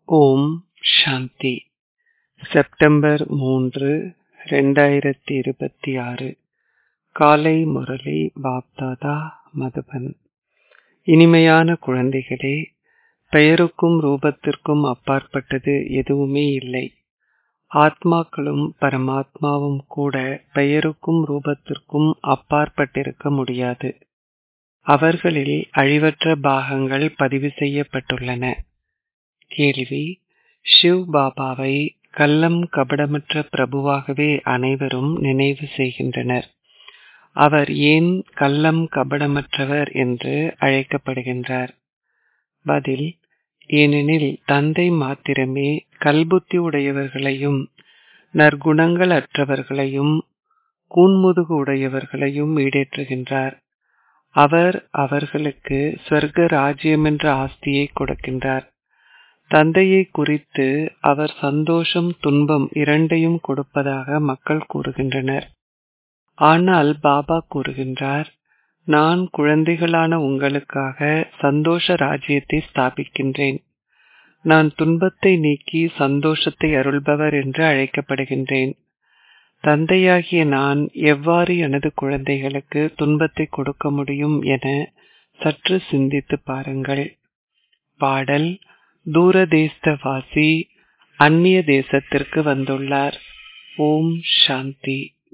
ஓம் சாந்தி September மூன்று ரெண்டாயிரத்தி இருபத்தி ஆறு காலை முரளி பாப்தாதா மதுபன் இனிமையான குழந்தைகளே பெயருக்கும் ரூபத்திற்கும் அப்பாற்பட்டது எதுவுமே இல்லை ஆத்மாக்களும் பரமாத்மாவும் கூட பெயருக்கும் ரூபத்திற்கும் அப்பாற்பட்டிருக்க முடியாது அவர்களில் அழிவற்ற பாகங்கள் பதிவு செய்யப்பட்டுள்ளன கேள்வி ஷிவ் பாபாவை கள்ளம் கபடமற்ற பிரபுவாகவே அனைவரும் நினைவு செய்கின்றனர் அவர் ஏன் கள்ளம் கபடமற்றவர் என்று அழைக்கப்படுகின்றார் பதில் ஏனெனில் தந்தை மாத்திரமே கல்புத்தி உடையவர்களையும் நற்குணங்கள் அற்றவர்களையும் கூன்முதுகு உடையவர்களையும் ஈடேற்றுகின்றார் அவர் அவர்களுக்கு ஸ்வர்க ராஜ்யம் என்ற ஆஸ்தியை கொடுக்கின்றார் தந்தையை குறித்து அவர் சந்தோஷம் துன்பம் இரண்டையும் கொடுப்பதாக மக்கள் கூறுகின்றனர் ஆனால் பாபா கூறுகின்றார் நான் குழந்தைகளான உங்களுக்காக சந்தோஷ ராஜ்யத்தை ஸ்தாபிக்கின்றேன் நான் துன்பத்தை நீக்கி சந்தோஷத்தை அருள்பவர் என்று அழைக்கப்படுகின்றேன் தந்தையாகிய நான் எவ்வாறு எனது குழந்தைகளுக்கு துன்பத்தை கொடுக்க முடியும் என சற்று சிந்தித்து பாருங்கள் பாடல் தூரதேசவாசி அந்நிய தேசத்திற்கு வந்துள்ளார் ஓம் சாந்தி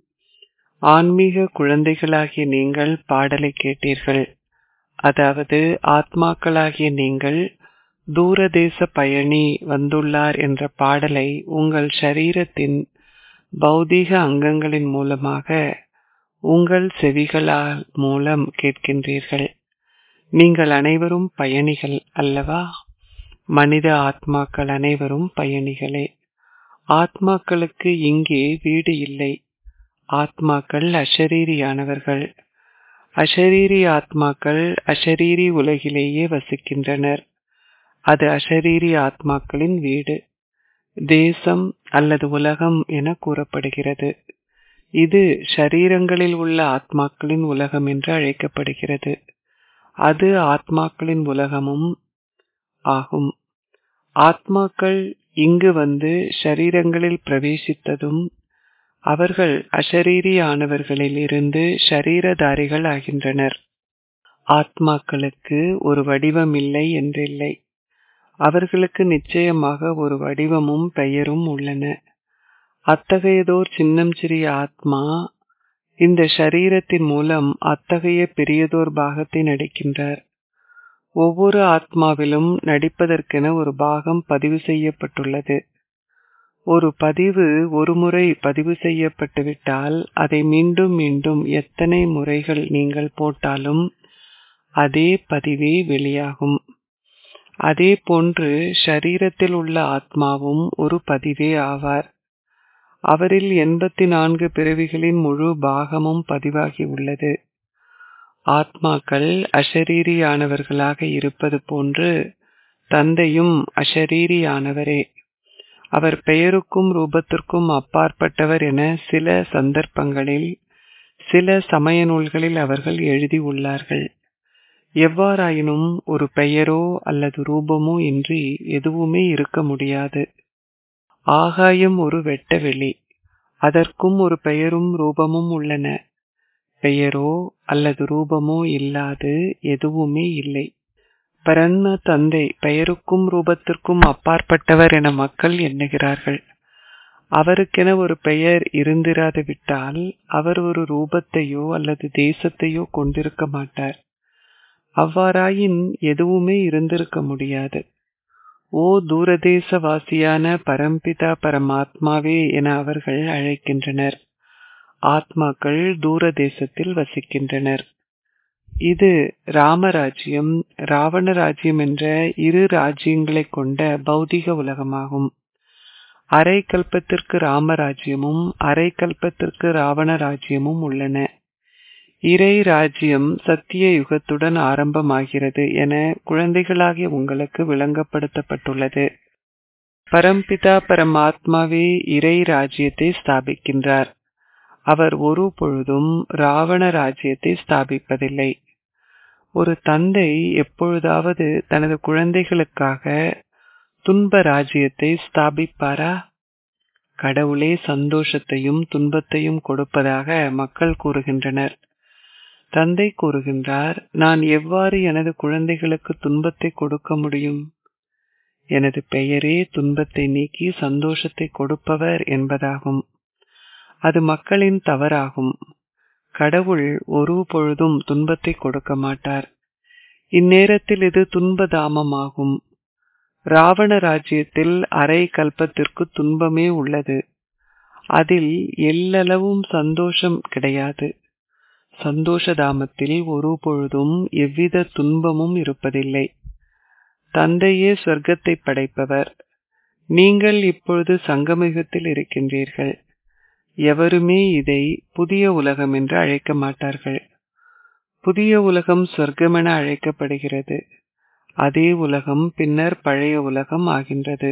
ஆன்மீக குழந்தைகளாகிய நீங்கள் பாடலை கேட்டீர்கள் அதாவது ஆத்மாக்களாகிய நீங்கள் தூரதேச பயணி வந்துள்ளார் என்ற பாடலை உங்கள் ஷரீரத்தின் பௌதீக அங்கங்களின் மூலமாக உங்கள் செவிகளால் மூலம் கேட்கின்றீர்கள் நீங்கள் அனைவரும் பயணிகள் அல்லவா மனித ஆத்மாக்கள் அனைவரும் பயணிகளே ஆத்மாக்களுக்கு இங்கே வீடு இல்லை ஆத்மாக்கள் அஷரீரியானவர்கள் அஷரீரி ஆத்மாக்கள் அஷரீரி உலகிலேயே வசிக்கின்றனர் அது அஷரீரி ஆத்மாக்களின் வீடு தேசம் அல்லது உலகம் என கூறப்படுகிறது இது ஷரீரங்களில் உள்ள ஆத்மாக்களின் உலகம் என்று அழைக்கப்படுகிறது அது ஆத்மாக்களின் உலகமும் ஆகும் ஆத்மாக்கள் இங்கு வந்து ஷரீரங்களில் பிரவேசித்ததும் அவர்கள் அஷரீரியானவர்களில் இருந்து ஷரீரதாரிகள் ஆகின்றனர் ஆத்மாக்களுக்கு ஒரு வடிவம் இல்லை என்றில்லை அவர்களுக்கு நிச்சயமாக ஒரு வடிவமும் பெயரும் உள்ளன அத்தகையதோர் சின்னம் சிறிய ஆத்மா இந்த ஷரீரத்தின் மூலம் அத்தகைய பெரியதோர் பாகத்தை நடிக்கின்றார் ஒவ்வொரு ஆத்மாவிலும் நடிப்பதற்கென ஒரு பாகம் பதிவு செய்யப்பட்டுள்ளது ஒரு பதிவு ஒரு முறை பதிவு செய்யப்பட்டுவிட்டால் அதை மீண்டும் மீண்டும் எத்தனை முறைகள் நீங்கள் போட்டாலும் அதே பதிவே வெளியாகும் அதே போன்று ஷரீரத்தில் உள்ள ஆத்மாவும் ஒரு பதிவே ஆவார் அவரில் எண்பத்தி நான்கு பிறவிகளின் முழு பாகமும் பதிவாகி உள்ளது ஆத்மாக்கள் அஷரீரியானவர்களாக இருப்பது போன்று தந்தையும் அஷரீரியானவரே அவர் பெயருக்கும் ரூபத்திற்கும் அப்பாற்பட்டவர் என சில சந்தர்ப்பங்களில் சில சமய நூல்களில் அவர்கள் எழுதியுள்ளார்கள் எவ்வாறாயினும் ஒரு பெயரோ அல்லது ரூபமோ இன்றி எதுவுமே இருக்க முடியாது ஆகாயம் ஒரு வெட்டவெளி அதற்கும் ஒரு பெயரும் ரூபமும் உள்ளன பெயரோ அல்லது ரூபமோ இல்லாது எதுவுமே இல்லை பரன்ம தந்தை பெயருக்கும் ரூபத்திற்கும் அப்பாற்பட்டவர் என மக்கள் எண்ணுகிறார்கள் அவருக்கென ஒரு பெயர் இருந்திராது விட்டால் அவர் ஒரு ரூபத்தையோ அல்லது தேசத்தையோ கொண்டிருக்க மாட்டார் அவ்வாறாயின் எதுவுமே இருந்திருக்க முடியாது ஓ தூரதேசவாசியான பரம்பிதா பரமாத்மாவே என அவர்கள் அழைக்கின்றனர் ஆத்மாக்கள் தூர தேசத்தில் வசிக்கின்றனர் இது ராமராஜ்யம் ராவண ராஜ்யம் என்ற இரு ராஜ்யங்களை கொண்ட பௌதிக உலகமாகும் அரை கல்பத்திற்கு ராமராஜ்யமும் அரை கல்பத்திற்கு ராவண ராஜ்யமும் உள்ளன இறை ராஜ்யம் சத்திய யுகத்துடன் ஆரம்பமாகிறது என குழந்தைகளாகிய உங்களுக்கு விளங்கப்படுத்தப்பட்டுள்ளது பரம்பிதா பரமாத்மாவே இறை ராஜ்யத்தை ஸ்தாபிக்கின்றார் அவர் ஒரு பொழுதும் ராவண ராஜ்யத்தை ஸ்தாபிப்பதில்லை ஒரு தந்தை எப்பொழுதாவது தனது குழந்தைகளுக்காக துன்ப ராஜ்யத்தை ஸ்தாபிப்பாரா கடவுளே சந்தோஷத்தையும் துன்பத்தையும் கொடுப்பதாக மக்கள் கூறுகின்றனர் தந்தை கூறுகின்றார் நான் எவ்வாறு எனது குழந்தைகளுக்கு துன்பத்தை கொடுக்க முடியும் எனது பெயரே துன்பத்தை நீக்கி சந்தோஷத்தை கொடுப்பவர் என்பதாகும் அது மக்களின் தவறாகும் கடவுள் ஒரு பொழுதும் துன்பத்தை கொடுக்க மாட்டார் இந்நேரத்தில் இது துன்பதாமமாகும் ராவண ராஜ்யத்தில் அரை கல்பத்திற்கு துன்பமே உள்ளது அதில் எல்லளவும் சந்தோஷம் கிடையாது சந்தோஷதாமத்தில் ஒரு பொழுதும் எவ்வித துன்பமும் இருப்பதில்லை தந்தையே சொர்க்கத்தை படைப்பவர் நீங்கள் இப்பொழுது சங்கமிகத்தில் இருக்கின்றீர்கள் எவருமே இதை புதிய உலகம் என்று அழைக்க மாட்டார்கள் புதிய உலகம் சொர்க்கமென அழைக்கப்படுகிறது அதே உலகம் பின்னர் பழைய உலகம் ஆகின்றது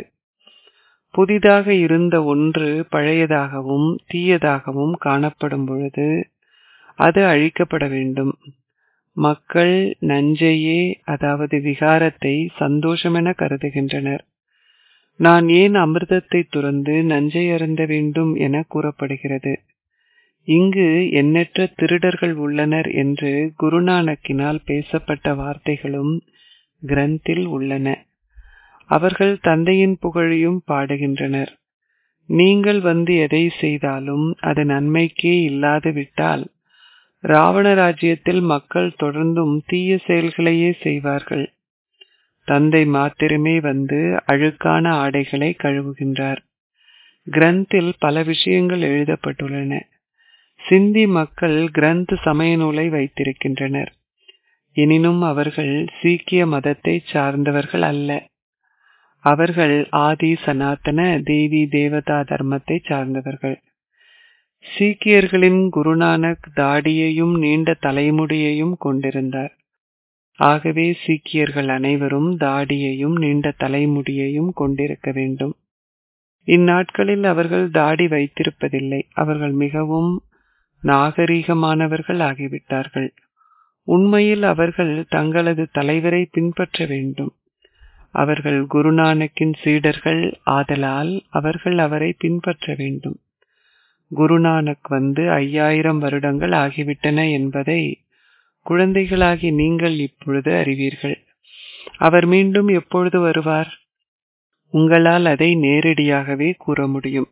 புதிதாக இருந்த ஒன்று பழையதாகவும் தீயதாகவும் காணப்படும் பொழுது அது அழிக்கப்பட வேண்டும் மக்கள் நஞ்சையே அதாவது விகாரத்தை சந்தோஷமென கருதுகின்றனர் நான் ஏன் அமிர்தத்தை துறந்து நஞ்சை அருந்த வேண்டும் என கூறப்படுகிறது இங்கு எண்ணற்ற திருடர்கள் உள்ளனர் என்று குருநானக்கினால் பேசப்பட்ட வார்த்தைகளும் கிரந்தில் உள்ளன அவர்கள் தந்தையின் புகழையும் பாடுகின்றனர் நீங்கள் வந்து எதை செய்தாலும் அது நன்மைக்கே இல்லாது விட்டால் ராவண ராஜ்யத்தில் மக்கள் தொடர்ந்தும் தீய செயல்களையே செய்வார்கள் தந்தை மாத்திரமே வந்து அழுக்கான ஆடைகளை கழுவுகின்றார் கிரந்தில் பல விஷயங்கள் எழுதப்பட்டுள்ளன சிந்தி மக்கள் கிரந்த் சமய நூலை வைத்திருக்கின்றனர் எனினும் அவர்கள் சீக்கிய மதத்தை சார்ந்தவர்கள் அல்ல அவர்கள் ஆதி சனாதன தேவி தேவதா தர்மத்தை சார்ந்தவர்கள் சீக்கியர்களின் குருநானக் தாடியையும் நீண்ட தலைமுடியையும் கொண்டிருந்தார் ஆகவே சீக்கியர்கள் அனைவரும் தாடியையும் நீண்ட தலைமுடியையும் கொண்டிருக்க வேண்டும் இந்நாட்களில் அவர்கள் தாடி வைத்திருப்பதில்லை அவர்கள் மிகவும் நாகரீகமானவர்கள் ஆகிவிட்டார்கள் உண்மையில் அவர்கள் தங்களது தலைவரை பின்பற்ற வேண்டும் அவர்கள் குருநானக்கின் சீடர்கள் ஆதலால் அவர்கள் அவரை பின்பற்ற வேண்டும் குருநானக் வந்து ஐயாயிரம் வருடங்கள் ஆகிவிட்டன என்பதை குழந்தைகளாகி நீங்கள் இப்பொழுது அறிவீர்கள் அவர் மீண்டும் எப்பொழுது வருவார் உங்களால் அதை நேரடியாகவே கூற முடியும்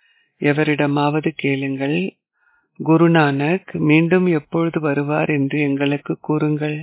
எவரிடமாவது கேளுங்கள் குருநானக் மீண்டும் எப்பொழுது வருவார் என்று எங்களுக்கு கூறுங்கள்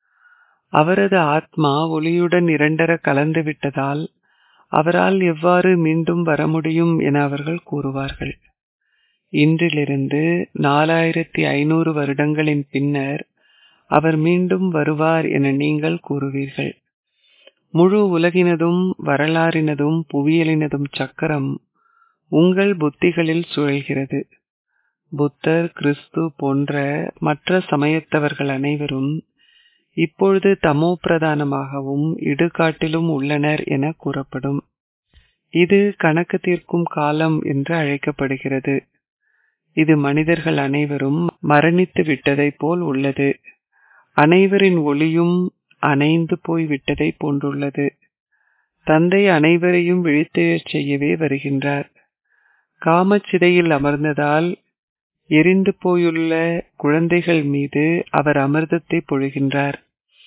அவரது ஆத்மா ஒளியுடன் இரண்டர கலந்து விட்டதால் அவரால் எவ்வாறு மீண்டும் வர முடியும் என அவர்கள் கூறுவார்கள் இன்றிலிருந்து நாலாயிரத்தி ஐநூறு வருடங்களின் பின்னர் அவர் மீண்டும் வருவார் என நீங்கள் கூறுவீர்கள் முழு உலகினதும் வரலாறினதும் புவியலினதும் சக்கரம் உங்கள் புத்திகளில் சுழல்கிறது புத்தர் கிறிஸ்து போன்ற மற்ற சமயத்தவர்கள் அனைவரும் இப்பொழுது தமோ பிரதானமாகவும் இடுகாட்டிலும் உள்ளனர் என கூறப்படும் இது கணக்கு தீர்க்கும் காலம் என்று அழைக்கப்படுகிறது இது மனிதர்கள் அனைவரும் மரணித்து விட்டதை போல் உள்ளது அனைவரின் ஒளியும் அணைந்து போய் விட்டதை போன்றுள்ளது தந்தை அனைவரையும் விழித்தெழச் செய்யவே வருகின்றார் காமச்சிதையில் அமர்ந்ததால் எரிந்து போயுள்ள குழந்தைகள் மீது அவர் அமிர்தத்தை பொழிகின்றார்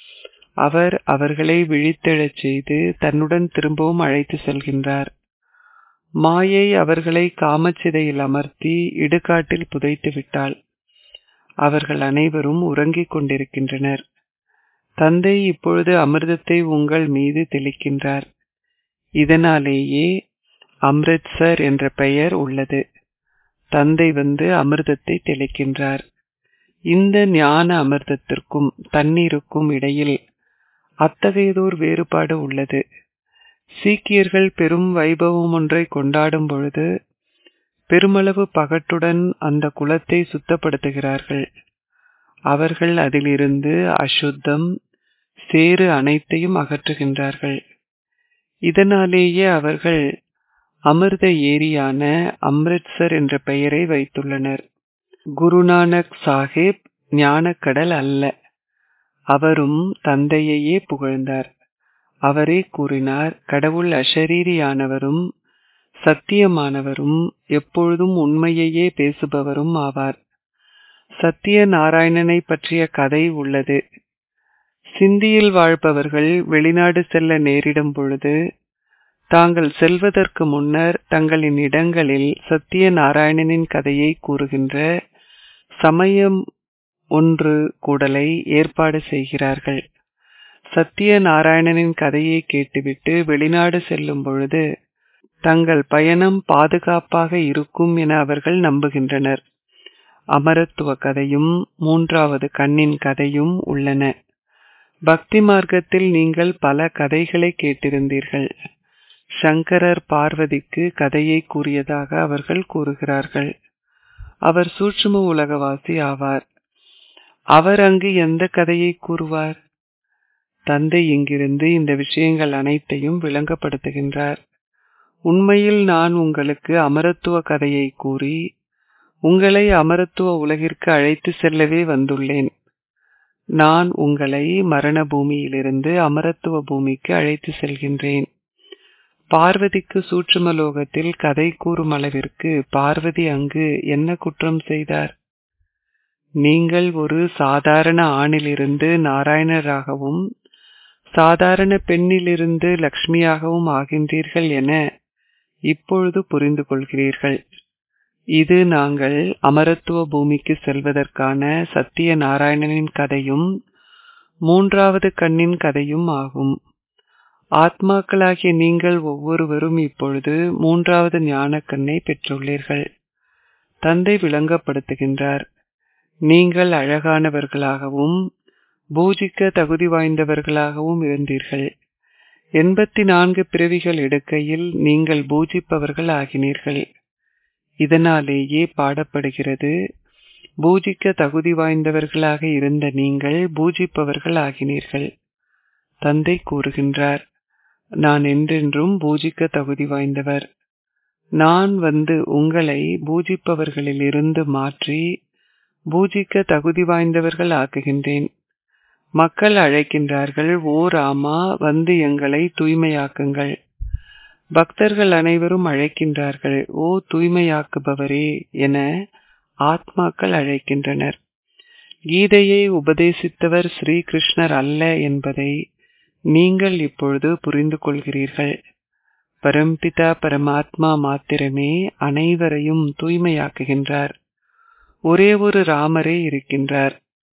அவர் அவர்களை விழித்தெழச் செய்து தன்னுடன் திரும்பவும் அழைத்து செல்கின்றார் மாயை அவர்களை காமச்சிதையில் அமர்த்தி இடுகாட்டில் புதைத்து விட்டாள் அவர்கள் அனைவரும் உறங்கிக் கொண்டிருக்கின்றனர் தந்தை இப்பொழுது அமிர்தத்தை உங்கள் மீது தெளிக்கின்றார் இதனாலேயே அம்ரித்சர் என்ற பெயர் உள்ளது தந்தை வந்து அமிர்தத்தை தெளிக்கின்றார் இந்த ஞான அமிர்தத்திற்கும் தண்ணீருக்கும் இடையில் அத்தகையதோர் வேறுபாடு உள்ளது சீக்கியர்கள் பெரும் வைபவம் ஒன்றை கொண்டாடும் பொழுது பெருமளவு பகட்டுடன் அந்த குளத்தை சுத்தப்படுத்துகிறார்கள் அவர்கள் அதிலிருந்து அசுத்தம் சேறு அனைத்தையும் அகற்றுகின்றார்கள் இதனாலேயே அவர்கள் அமிர்த ஏரியான அம்ரித்சர் என்ற பெயரை வைத்துள்ளனர் குருநானக் சாஹிப் ஞானக்கடல் அல்ல அவரும் தந்தையையே புகழ்ந்தார் அவரே கூறினார் கடவுள் அஷரீரியானவரும் சத்தியமானவரும் எப்பொழுதும் உண்மையையே பேசுபவரும் ஆவார் சத்திய நாராயணனை பற்றிய கதை உள்ளது சிந்தியில் வாழ்பவர்கள் வெளிநாடு செல்ல நேரிடும் பொழுது தாங்கள் செல்வதற்கு முன்னர் தங்களின் இடங்களில் சத்திய நாராயணனின் கதையை கூறுகின்ற சமயம் ஒன்று கூடலை ஏற்பாடு செய்கிறார்கள் சத்திய நாராயணனின் கதையை கேட்டுவிட்டு வெளிநாடு செல்லும் பொழுது தங்கள் பயணம் பாதுகாப்பாக இருக்கும் என அவர்கள் நம்புகின்றனர் அமரத்துவ கதையும் மூன்றாவது கண்ணின் கதையும் உள்ளன பக்தி மார்க்கத்தில் நீங்கள் பல கதைகளை கேட்டிருந்தீர்கள் சங்கரர் பார்வதிக்கு கதையை கூறியதாக அவர்கள் கூறுகிறார்கள் அவர் சூட்சும உலகவாசி ஆவார் அவர் அங்கு எந்த கதையை கூறுவார் தந்தை இங்கிருந்து இந்த விஷயங்கள் அனைத்தையும் விளங்கப்படுத்துகின்றார் உண்மையில் நான் உங்களுக்கு அமரத்துவ கதையை கூறி உங்களை அமரத்துவ உலகிற்கு அழைத்து செல்லவே வந்துள்ளேன் நான் உங்களை மரண பூமியிலிருந்து அமரத்துவ பூமிக்கு அழைத்து செல்கின்றேன் பார்வதிக்கு சூட்சும லோகத்தில் கதை கூறும் அளவிற்கு பார்வதி அங்கு என்ன குற்றம் செய்தார் நீங்கள் ஒரு சாதாரண ஆணிலிருந்து நாராயணராகவும் சாதாரண பெண்ணிலிருந்து லக்ஷ்மியாகவும் ஆகின்றீர்கள் என இப்பொழுது புரிந்து கொள்கிறீர்கள் இது நாங்கள் அமரத்துவ பூமிக்கு செல்வதற்கான சத்திய நாராயணனின் கதையும் மூன்றாவது கண்ணின் கதையும் ஆகும் ஆத்மாக்களாகிய நீங்கள் ஒவ்வொருவரும் இப்பொழுது மூன்றாவது ஞான கண்ணை பெற்றுள்ளீர்கள் தந்தை விளங்கப்படுத்துகின்றார் நீங்கள் அழகானவர்களாகவும் பூஜிக்க தகுதி வாய்ந்தவர்களாகவும் இருந்தீர்கள் எண்பத்தி நான்கு பிறவிகள் எடுக்கையில் நீங்கள் பூஜிப்பவர்கள் ஆகினீர்கள் இதனாலேயே பாடப்படுகிறது பூஜிக்க தகுதி வாய்ந்தவர்களாக இருந்த நீங்கள் பூஜிப்பவர்கள் ஆகினீர்கள் தந்தை கூறுகின்றார் நான் என்றென்றும் பூஜிக்க தகுதி வாய்ந்தவர் நான் வந்து உங்களை பூஜிப்பவர்களில் இருந்து மாற்றி பூஜிக்க தகுதி வாய்ந்தவர்கள் ஆக்குகின்றேன் மக்கள் அழைக்கின்றார்கள் ஓ ராமா வந்து எங்களை தூய்மையாக்குங்கள் பக்தர்கள் அனைவரும் அழைக்கின்றார்கள் ஓ தூய்மையாக்குபவரே என ஆத்மாக்கள் அழைக்கின்றனர் கீதையை உபதேசித்தவர் ஸ்ரீ கிருஷ்ணர் அல்ல என்பதை நீங்கள் இப்பொழுது புரிந்து கொள்கிறீர்கள் பரம்பிதா பரமாத்மா மாத்திரமே அனைவரையும் தூய்மையாக்குகின்றார் ஒரே ஒரு ராமரே இருக்கின்றார்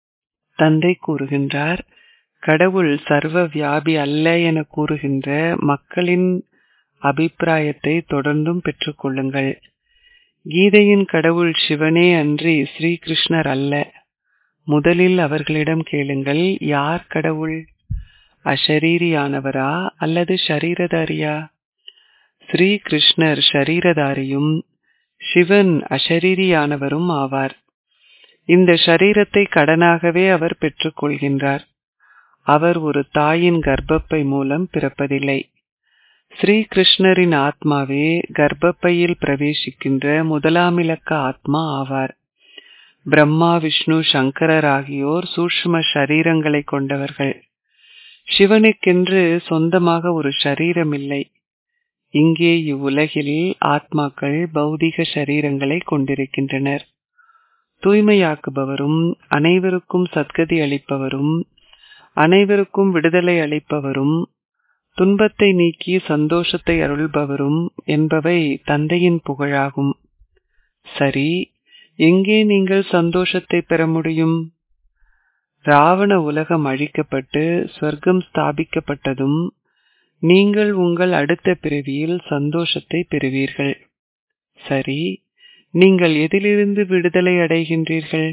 தந்தை கூறுகின்றார் கடவுள் சர்வ வியாபி அல்ல என கூறுகின்ற மக்களின் அபிப்பிராயத்தை தொடர்ந்தும் பெற்றுக்கொள்ளுங்கள் கீதையின் கடவுள் சிவனே அன்றி ஸ்ரீகிருஷ்ணர் அல்ல முதலில் அவர்களிடம் கேளுங்கள் யார் கடவுள் அஷரீரியானவரா அல்லது ஷரீரதாரியா ஸ்ரீ கிருஷ்ணர் ஷரீரதாரியும் சிவன் அஷரீரியானவரும் ஆவார் இந்த ஷரீரத்தை கடனாகவே அவர் பெற்றுக்கொள்கின்றார் அவர் ஒரு தாயின் கர்ப்பப்பை மூலம் பிறப்பதில்லை ஸ்ரீ கிருஷ்ணரின் ஆத்மாவே கர்ப்பப்பையில் பிரவேசிக்கின்ற முதலாம் இலக்க ஆத்மா ஆவார் பிரம்மா விஷ்ணு சங்கரர் ஆகியோர் சூஷ்ம ஷரீரங்களை கொண்டவர்கள் சிவனுக்கென்று சொந்தமாக ஒரு ஷரீரம் இல்லை இங்கே இவ்வுலகில் ஆத்மாக்கள் பௌதிக சரீரங்களை கொண்டிருக்கின்றனர் தூய்மையாக்குபவரும் அனைவருக்கும் சத்கதி அளிப்பவரும் அனைவருக்கும் விடுதலை அளிப்பவரும் துன்பத்தை நீக்கி சந்தோஷத்தை அருள்பவரும் என்பவை தந்தையின் புகழாகும் சரி எங்கே நீங்கள் சந்தோஷத்தை பெற முடியும் ராவண உலகம் அழிக்கப்பட்டு சொர்க்கம் ஸ்தாபிக்கப்பட்டதும் நீங்கள் உங்கள் அடுத்த பிறவியில் சந்தோஷத்தை பெறுவீர்கள் சரி நீங்கள் எதிலிருந்து விடுதலை அடைகின்றீர்கள்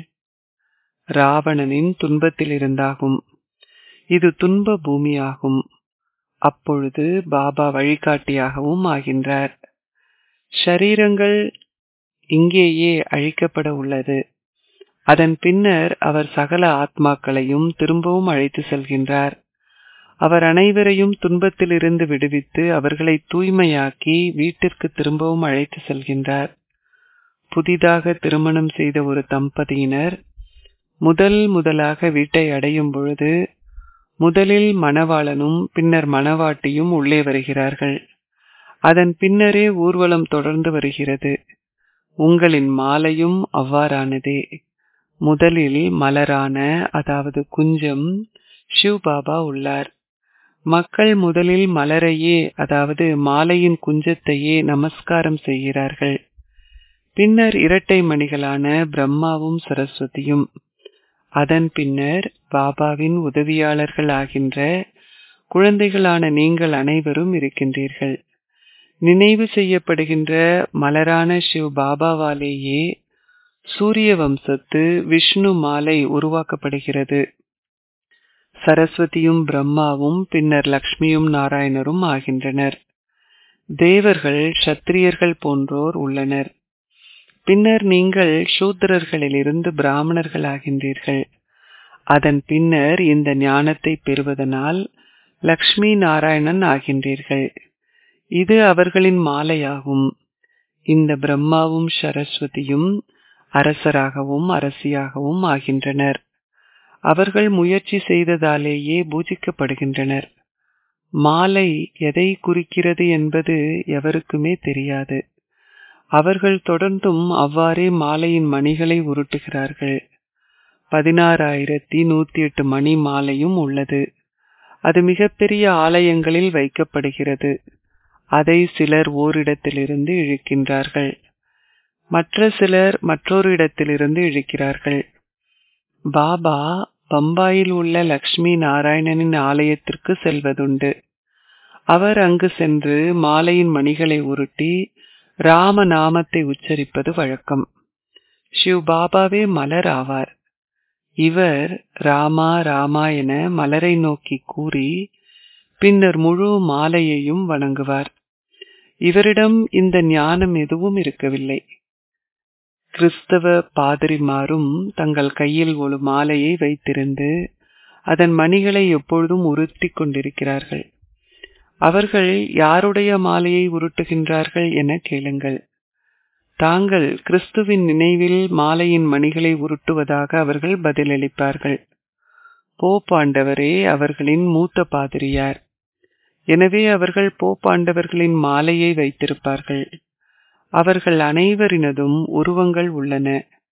ராவணனின் துன்பத்திலிருந்தாகும் இது துன்ப பூமியாகும் அப்பொழுது பாபா வழிகாட்டியாகவும் ஆகின்றார் ஷரீரங்கள் இங்கேயே அழிக்கப்பட உள்ளது அதன் பின்னர் அவர் சகல ஆத்மாக்களையும் திரும்பவும் அழைத்து செல்கின்றார் அவர் அனைவரையும் துன்பத்திலிருந்து விடுவித்து அவர்களை தூய்மையாக்கி வீட்டிற்கு திரும்பவும் அழைத்து செல்கின்றார் புதிதாக திருமணம் செய்த ஒரு தம்பதியினர் முதல் முதலாக வீட்டை அடையும் பொழுது முதலில் மணவாளனும் பின்னர் மணவாட்டியும் உள்ளே வருகிறார்கள் அதன் பின்னரே ஊர்வலம் தொடர்ந்து வருகிறது உங்களின் மாலையும் அவ்வாறானதே முதலில் மலரான அதாவது குஞ்சம் ஷிவ் பாபா உள்ளார் மக்கள் முதலில் மலரையே அதாவது மாலையின் குஞ்சத்தையே நமஸ்காரம் செய்கிறார்கள் பின்னர் இரட்டை மணிகளான பிரம்மாவும் சரஸ்வதியும் அதன் பின்னர் பாபாவின் உதவியாளர்கள் ஆகின்ற குழந்தைகளான நீங்கள் அனைவரும் இருக்கின்றீர்கள் நினைவு செய்யப்படுகின்ற மலரான சிவ் பாபாவாலேயே சூரிய வம்சத்து விஷ்ணு மாலை உருவாக்கப்படுகிறது சரஸ்வதியும் பிரம்மாவும் பின்னர் லக்ஷ்மியும் நாராயணரும் ஆகின்றனர் தேவர்கள் சத்திரியர்கள் போன்றோர் உள்ளனர் பின்னர் நீங்கள் சூத்திரர்களிலிருந்து பிராமணர்கள் ஆகின்றீர்கள் அதன் பின்னர் இந்த ஞானத்தை பெறுவதனால் லக்ஷ்மி நாராயணன் ஆகின்றீர்கள் இது அவர்களின் மாலையாகும் இந்த பிரம்மாவும் சரஸ்வதியும் அரசராகவும் அரசியாகவும் ஆகின்றனர் அவர்கள் முயற்சி செய்ததாலேயே பூஜிக்கப்படுகின்றனர் மாலை எதை குறிக்கிறது என்பது எவருக்குமே தெரியாது அவர்கள் தொடர்ந்தும் அவ்வாறே மாலையின் மணிகளை உருட்டுகிறார்கள் பதினாறாயிரத்தி நூத்தி எட்டு மணி மாலையும் உள்ளது அது மிகப்பெரிய ஆலயங்களில் வைக்கப்படுகிறது அதை சிலர் ஓரிடத்திலிருந்து இழுக்கின்றார்கள் மற்ற சிலர் மற்றொரு இடத்திலிருந்து இழுக்கிறார்கள் பாபா பம்பாயில் உள்ள லக்ஷ்மி நாராயணனின் ஆலயத்திற்கு செல்வதுண்டு அவர் அங்கு சென்று மாலையின் மணிகளை உருட்டி ராம நாமத்தை உச்சரிப்பது வழக்கம் ஷிவ் பாபாவே மலர் ஆவார் இவர் ராமா ராமா என மலரை நோக்கி கூறி பின்னர் முழு மாலையையும் வணங்குவார் இவரிடம் இந்த ஞானம் எதுவும் இருக்கவில்லை கிறிஸ்தவ பாதிரிமாரும் தங்கள் கையில் ஒரு மாலையை வைத்திருந்து அதன் மணிகளை எப்பொழுதும் உருட்டி கொண்டிருக்கிறார்கள் அவர்கள் யாருடைய மாலையை உருட்டுகின்றார்கள் என கேளுங்கள் தாங்கள் கிறிஸ்துவின் நினைவில் மாலையின் மணிகளை உருட்டுவதாக அவர்கள் பதிலளிப்பார்கள் போப்பாண்டவரே அவர்களின் மூத்த பாதிரியார் எனவே அவர்கள் போப்பாண்டவர்களின் மாலையை வைத்திருப்பார்கள் அவர்கள் அனைவரினதும் உருவங்கள் உள்ளன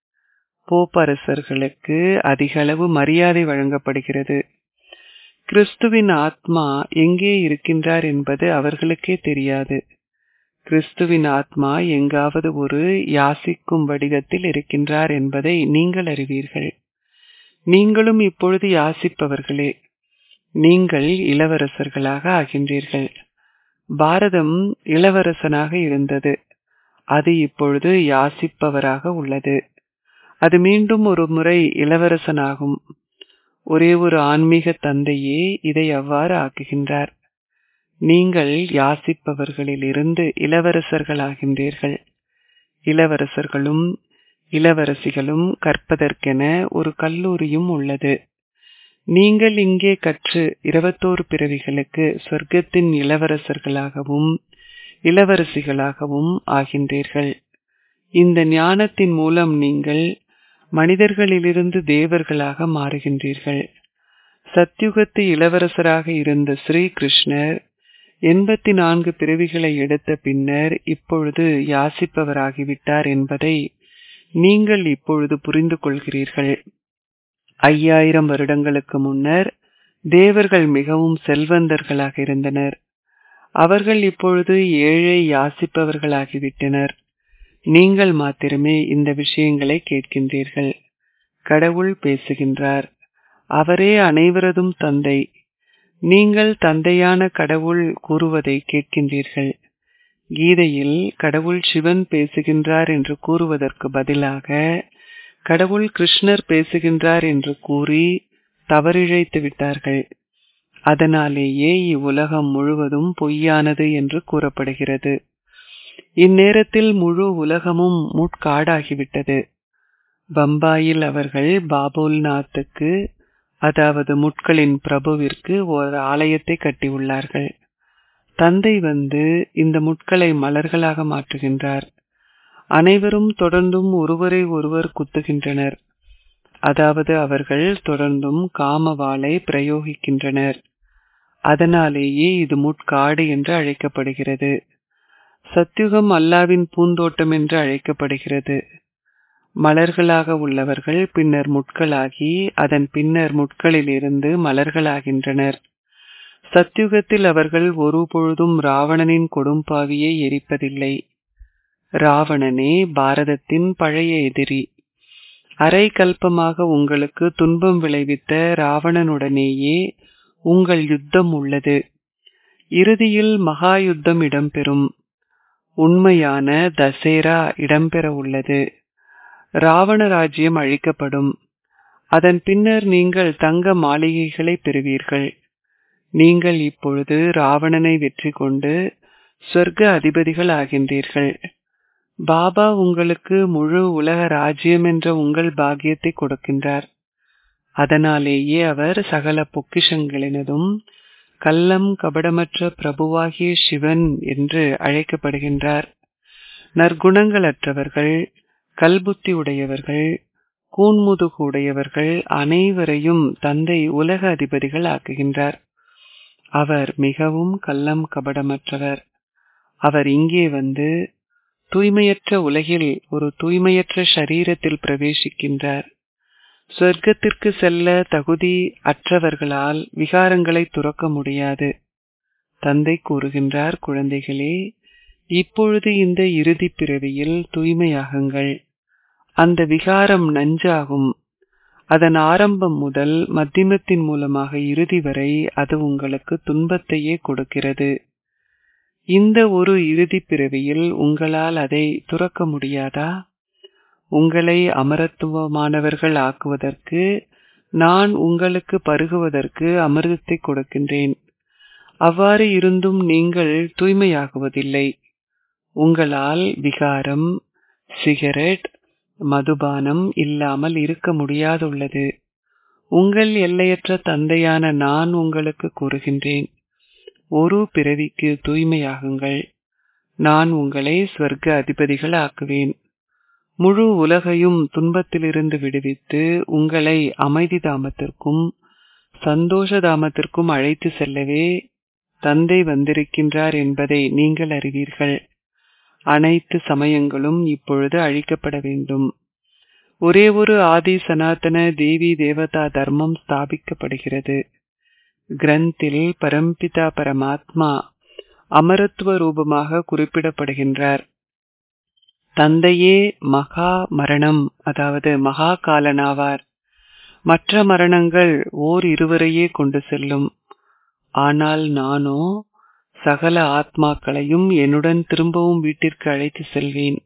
போப்பரசர்களுக்கு அதிகளவு மரியாதை வழங்கப்படுகிறது கிறிஸ்துவின் ஆத்மா எங்கே இருக்கின்றார் என்பது அவர்களுக்கே தெரியாது கிறிஸ்துவின் ஆத்மா எங்காவது ஒரு யாசிக்கும் வடிவத்தில் இருக்கின்றார் என்பதை நீங்கள் அறிவீர்கள் நீங்களும் இப்பொழுது யாசிப்பவர்களே நீங்கள் இளவரசர்களாக ஆகின்றீர்கள் பாரதம் இளவரசனாக இருந்தது அது இப்பொழுது யாசிப்பவராக உள்ளது அது மீண்டும் ஒரு முறை இளவரசனாகும் ஒரே ஒரு ஆன்மீக தந்தையே இதை அவ்வாறு ஆக்குகின்றார் நீங்கள் யாசிப்பவர்களில் இருந்து இளவரசர்களாகின்றீர்கள் இளவரசர்களும் இளவரசிகளும் கற்பதற்கென ஒரு கல்லூரியும் உள்ளது நீங்கள் இங்கே கற்று இருபத்தோரு பிறவிகளுக்கு சொர்க்கத்தின் இளவரசர்களாகவும் இளவரசிகளாகவும் ஆகின்றீர்கள் இந்த ஞானத்தின் மூலம் நீங்கள் மனிதர்களிலிருந்து தேவர்களாக மாறுகின்றீர்கள் சத்யுகத்து இளவரசராக இருந்த ஸ்ரீ கிருஷ்ணர் எண்பத்தி நான்கு பிறவிகளை எடுத்த பின்னர் இப்பொழுது யாசிப்பவராகிவிட்டார் என்பதை நீங்கள் இப்பொழுது புரிந்து கொள்கிறீர்கள் ஐயாயிரம் வருடங்களுக்கு முன்னர் தேவர்கள் மிகவும் செல்வந்தர்களாக இருந்தனர் அவர்கள் இப்பொழுது ஏழை யாசிப்பவர்களாகிவிட்டனர் நீங்கள் மாத்திரமே இந்த விஷயங்களை கேட்கின்றீர்கள் கடவுள் பேசுகின்றார் அவரே அனைவரதும் தந்தை நீங்கள் தந்தையான கடவுள் கூறுவதை கேட்கின்றீர்கள் கீதையில் கடவுள் சிவன் பேசுகின்றார் என்று கூறுவதற்கு பதிலாக கடவுள் கிருஷ்ணர் பேசுகின்றார் என்று கூறி தவறிழைத்து விட்டார்கள் அதனாலேயே இவ்வுலகம் முழுவதும் பொய்யானது என்று கூறப்படுகிறது இந்நேரத்தில் முழு உலகமும் முட்காடாகிவிட்டது பம்பாயில் அவர்கள் பாபுல்நாத்துக்கு அதாவது முட்களின் பிரபுவிற்கு ஒரு ஆலயத்தை கட்டியுள்ளார்கள் தந்தை வந்து இந்த முட்களை மலர்களாக மாற்றுகின்றார் அனைவரும் தொடர்ந்தும் ஒருவரை ஒருவர் குத்துகின்றனர் அதாவது அவர்கள் தொடர்ந்தும் காமவாளை பிரயோகிக்கின்றனர் அதனாலேயே இது முட்காடு என்று அழைக்கப்படுகிறது சத்யுகம் அல்லாவின் பூந்தோட்டம் என்று அழைக்கப்படுகிறது மலர்களாக உள்ளவர்கள் பின்னர் முட்களாகி அதன் பின்னர் முட்களிலிருந்து மலர்களாகின்றனர் சத்யுகத்தில் அவர்கள் ஒரு பொழுதும் ராவணனின் கொடும்பாவியை எரிப்பதில்லை ராவணனே பாரதத்தின் பழைய எதிரி அரை கல்பமாக உங்களுக்கு துன்பம் விளைவித்த ராவணனுடனேயே உங்கள் யுத்தம் உள்ளது இறுதியில் மகா யுத்தம் இடம்பெறும் உண்மையான தசேரா இடம்பெற உள்ளது ராவண ராஜ்யம் அழிக்கப்படும் அதன் பின்னர் நீங்கள் தங்க மாளிகைகளை பெறுவீர்கள் நீங்கள் இப்பொழுது ராவணனை வெற்றி கொண்டு சொர்க்க அதிபதிகள் ஆகின்றீர்கள் பாபா உங்களுக்கு முழு உலக ராஜ்யம் என்ற உங்கள் பாக்கியத்தை கொடுக்கின்றார் அதனாலேயே அவர் சகல பொக்கிஷங்களினதும் கள்ளம் கபடமற்ற பிரபுவாகிய சிவன் என்று அழைக்கப்படுகின்றார் நற்குணங்களற்றவர்கள் கல்புத்தி உடையவர்கள் கூன்முதுகு உடையவர்கள் அனைவரையும் தந்தை உலக அதிபதிகள் ஆக்குகின்றார் அவர் மிகவும் கள்ளம் கபடமற்றவர் அவர் இங்கே வந்து தூய்மையற்ற உலகில் ஒரு தூய்மையற்ற சரீரத்தில் பிரவேசிக்கின்றார் சொர்க்கத்திற்கு செல்ல தகுதி அற்றவர்களால் விகாரங்களை துறக்க முடியாது தந்தை கூறுகின்றார் குழந்தைகளே இப்பொழுது இந்த இறுதி பிறவியில் தூய்மையாகுங்கள் அந்த விகாரம் நஞ்சாகும் அதன் ஆரம்பம் முதல் மத்தியமத்தின் மூலமாக இறுதி வரை அது உங்களுக்கு துன்பத்தையே கொடுக்கிறது இந்த ஒரு இறுதி பிறவியில் உங்களால் அதை துறக்க முடியாதா உங்களை அமரத்துவமானவர்கள் ஆக்குவதற்கு நான் உங்களுக்கு பருகுவதற்கு அமிர்தத்தை கொடுக்கின்றேன் அவ்வாறு இருந்தும் நீங்கள் தூய்மையாகுவதில்லை உங்களால் விகாரம் சிகரெட் மதுபானம் இல்லாமல் இருக்க முடியாதுள்ளது உங்கள் எல்லையற்ற தந்தையான நான் உங்களுக்கு கூறுகின்றேன் ஒரு பிறவிக்கு தூய்மையாகுங்கள் நான் உங்களை ஸ்வர்க்க அதிபதிகள் ஆக்குவேன் முழு உலகையும் துன்பத்திலிருந்து விடுவித்து உங்களை அமைதி தாமத்திற்கும் சந்தோஷ தாமத்திற்கும் அழைத்து செல்லவே தந்தை வந்திருக்கின்றார் என்பதை நீங்கள் அறிவீர்கள் அனைத்து சமயங்களும் இப்பொழுது அழிக்கப்பட வேண்டும் ஒரே ஒரு ஆதி சனாதன தேவி தேவதா தர்மம் ஸ்தாபிக்கப்படுகிறது கிரந்தில் பரம்பிதா பரமாத்மா அமரத்துவ ரூபமாக குறிப்பிடப்படுகின்றார் தந்தையே மகா மரணம் அதாவது மகா காலனாவார் மற்ற மரணங்கள் ஓர் இருவரையே கொண்டு செல்லும் ஆனால் நானோ சகல ஆத்மாக்களையும் என்னுடன் திரும்பவும் வீட்டிற்கு அழைத்து செல்வேன்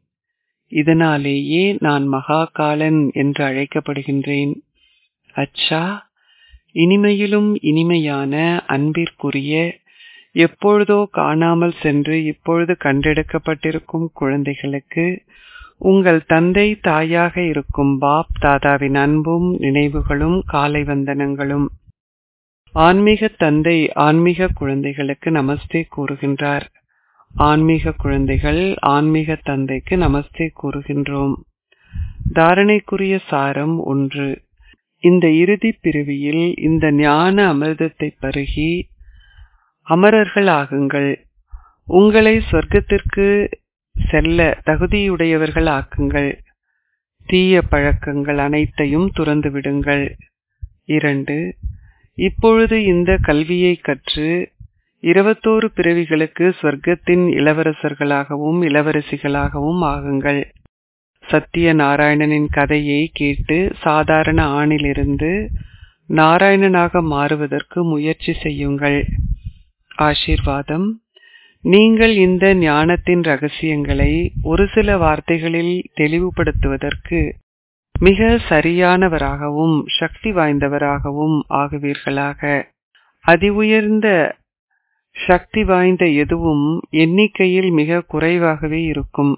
இதனாலேயே நான் மகா காலன் என்று அழைக்கப்படுகின்றேன் அச்சா இனிமையிலும் இனிமையான அன்பிற்குரிய எப்பொழுதோ காணாமல் சென்று இப்பொழுது கண்டெடுக்கப்பட்டிருக்கும் குழந்தைகளுக்கு உங்கள் தந்தை தாயாக இருக்கும் பாப் தாதாவின் அன்பும் நினைவுகளும் காலை வந்தனங்களும் ஆன்மீக தந்தை ஆன்மீக குழந்தைகளுக்கு நமஸ்தே கூறுகின்றார் ஆன்மீக குழந்தைகள் ஆன்மீக தந்தைக்கு நமஸ்தே கூறுகின்றோம் தாரணைக்குரிய சாரம் ஒன்று இந்த இறுதி பிறவியில் இந்த ஞான அமிர்தத்தை பருகி அமரர்கள் ஆகுங்கள் உங்களை சொர்க்கத்திற்கு செல்ல தகுதியுடையவர்கள் ஆக்குங்கள் தீய பழக்கங்கள் அனைத்தையும் துறந்து விடுங்கள் இரண்டு இப்பொழுது இந்த கல்வியை கற்று இருபத்தோரு பிறவிகளுக்கு சொர்க்கத்தின் இளவரசர்களாகவும் இளவரசிகளாகவும் ஆகுங்கள் சத்திய நாராயணனின் கதையை கேட்டு சாதாரண ஆணிலிருந்து நாராயணனாக மாறுவதற்கு முயற்சி செய்யுங்கள் ஆசீர்வாதம் நீங்கள் இந்த ஞானத்தின் ரகசியங்களை ஒரு சில வார்த்தைகளில் தெளிவுபடுத்துவதற்கு மிக சரியானவராகவும் சக்தி வாய்ந்தவராகவும் ஆகுவீர்களாக அதி உயர்ந்த சக்தி வாய்ந்த எதுவும் எண்ணிக்கையில் மிக குறைவாகவே இருக்கும்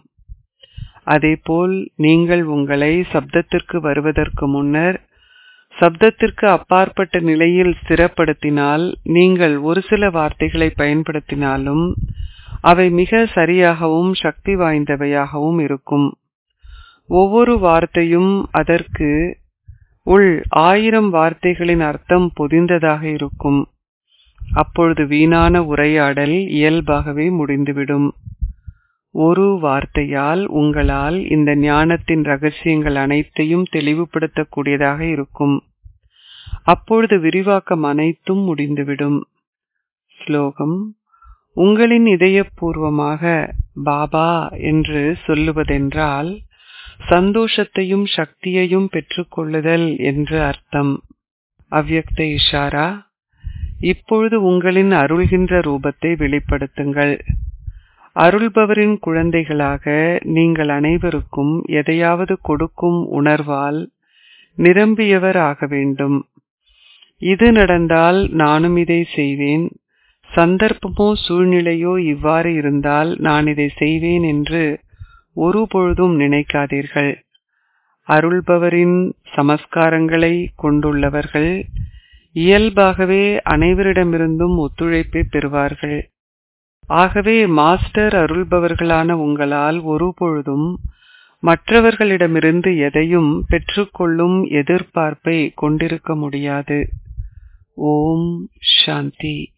அதேபோல் நீங்கள் உங்களை சப்தத்திற்கு வருவதற்கு முன்னர் சப்தத்திற்கு அப்பாற்பட்ட நிலையில் ஸ்திரப்படுத்தினால் நீங்கள் ஒரு சில வார்த்தைகளை பயன்படுத்தினாலும் அவை மிக சரியாகவும் சக்தி வாய்ந்தவையாகவும் இருக்கும் ஒவ்வொரு வார்த்தையும் அதற்கு உள் ஆயிரம் வார்த்தைகளின் அர்த்தம் பொதிந்ததாக இருக்கும் அப்பொழுது வீணான உரையாடல் இயல்பாகவே முடிந்துவிடும் ஒரு வார்த்தையால் உங்களால் இந்த ஞானத்தின் ரகசியங்கள் அனைத்தையும் தெளிவுபடுத்தக்கூடியதாக இருக்கும் அப்பொழுது விரிவாக்கம் அனைத்தும் முடிந்துவிடும் ஸ்லோகம் உங்களின் இதயபூர்வமாக பாபா என்று சொல்லுவதென்றால் சந்தோஷத்தையும் சக்தியையும் பெற்றுக்கொள்ளுதல் என்று அர்த்தம் அவ்யக்த இஷாரா இப்பொழுது உங்களின் அருள்கின்ற ரூபத்தை வெளிப்படுத்துங்கள் அருள்பவரின் குழந்தைகளாக நீங்கள் அனைவருக்கும் எதையாவது கொடுக்கும் உணர்வால் நிரம்பியவர் ஆக வேண்டும் இது நடந்தால் நானும் இதை செய்வேன் சந்தர்ப்பமோ சூழ்நிலையோ இவ்வாறு இருந்தால் நான் இதை செய்வேன் என்று ஒருபொழுதும் நினைக்காதீர்கள் அருள்பவரின் சமஸ்காரங்களை கொண்டுள்ளவர்கள் இயல்பாகவே அனைவரிடமிருந்தும் ஒத்துழைப்பை பெறுவார்கள் ஆகவே மாஸ்டர் அருள்பவர்களான உங்களால் ஒருபொழுதும் மற்றவர்களிடமிருந்து எதையும் பெற்றுக்கொள்ளும் எதிர்பார்ப்பை கொண்டிருக்க முடியாது ஓம் சாந்தி